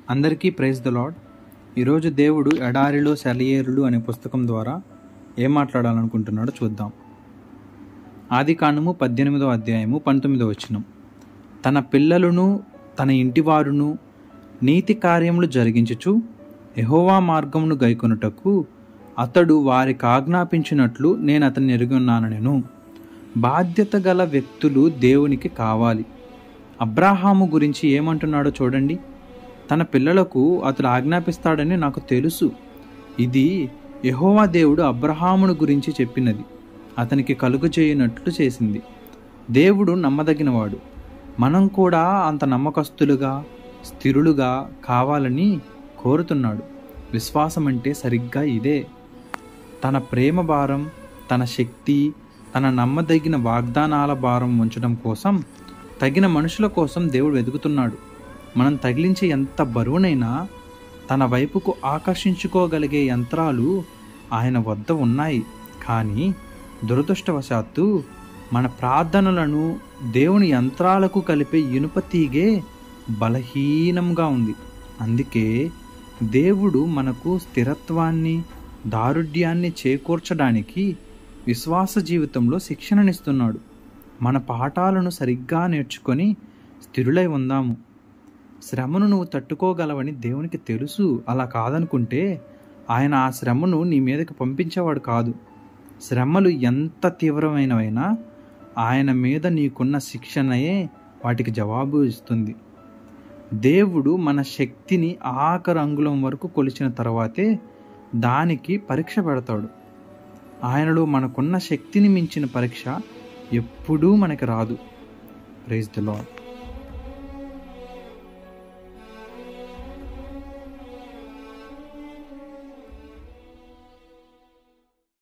అందరికీ praise the lord ఈరోజు దేవుడు ఎడారిలో సెలయేరులు అనే పుస్తకం ద్వారా ఏం మాట్లాడాలనుకుంటున్నాడో చూద్దాం ఆది కాండము పద్దెనిమిదో అధ్యాయము పంతొమ్మిదో వచనం తన పిల్లలను తన ఇంటివారును నీతి కార్యములు జరిగించుచు యెహోవా మార్గమును గైకొనుటకు అతడు వారికి ఆజ్ఞాపించినట్లు నేను అతన్ని ఎరిగి ఉన్నాను నేను బాధ్యత గల వ్యక్తులు దేవునికి కావాలి అబ్రాహాము గురించి ఏమంటున్నాడో చూడండి తన పిల్లలకు అతడు ఆజ్ఞాపిస్తాడని నాకు తెలుసు ఇది యెహోవా దేవుడు అబ్రహామును గురించి చెప్పినది అతనికి కలుగు చేయనట్లు చేసింది దేవుడు నమ్మదగినవాడు మనం కూడా అంత నమ్మకస్తులుగా స్థిరులుగా కావాలని కోరుతున్నాడు విశ్వాసం అంటే సరిగ్గా ఇదే తన ప్రేమ భారం తన శక్తి తన నమ్మదగిన వాగ్దానాల భారం ఉంచడం కోసం తగిన మనుషుల కోసం దేవుడు వెతుకుతున్నాడు మనం తగిలించే ఎంత బరువునైనా తన వైపుకు ఆకర్షించుకోగలిగే యంత్రాలు ఆయన వద్ద ఉన్నాయి కానీ దురదృష్టవశాత్తు మన ప్రార్థనలను దేవుని యంత్రాలకు కలిపే ఇనుప తీగే బలహీనంగా ఉంది అందుకే దేవుడు మనకు స్థిరత్వాన్ని దారుఢ్యాన్ని చేకూర్చడానికి విశ్వాస జీవితంలో శిక్షణనిస్తున్నాడు మన పాఠాలను సరిగ్గా నేర్చుకొని స్థిరులై ఉందాము శ్రమను నువ్వు తట్టుకోగలవని దేవునికి తెలుసు అలా కాదనుకుంటే ఆయన ఆ శ్రమను నీ మీదకి పంపించేవాడు కాదు శ్రమలు ఎంత తీవ్రమైనవైనా ఆయన మీద నీకున్న శిక్షణయే వాటికి జవాబు ఇస్తుంది దేవుడు మన శక్తిని ఆఖరు అంగుళం వరకు కొలిచిన తర్వాతే దానికి పరీక్ష పెడతాడు ఆయనలో మనకున్న శక్తిని మించిన పరీక్ష ఎప్పుడూ మనకి రాదు ప్రైజ్ ద లాడ్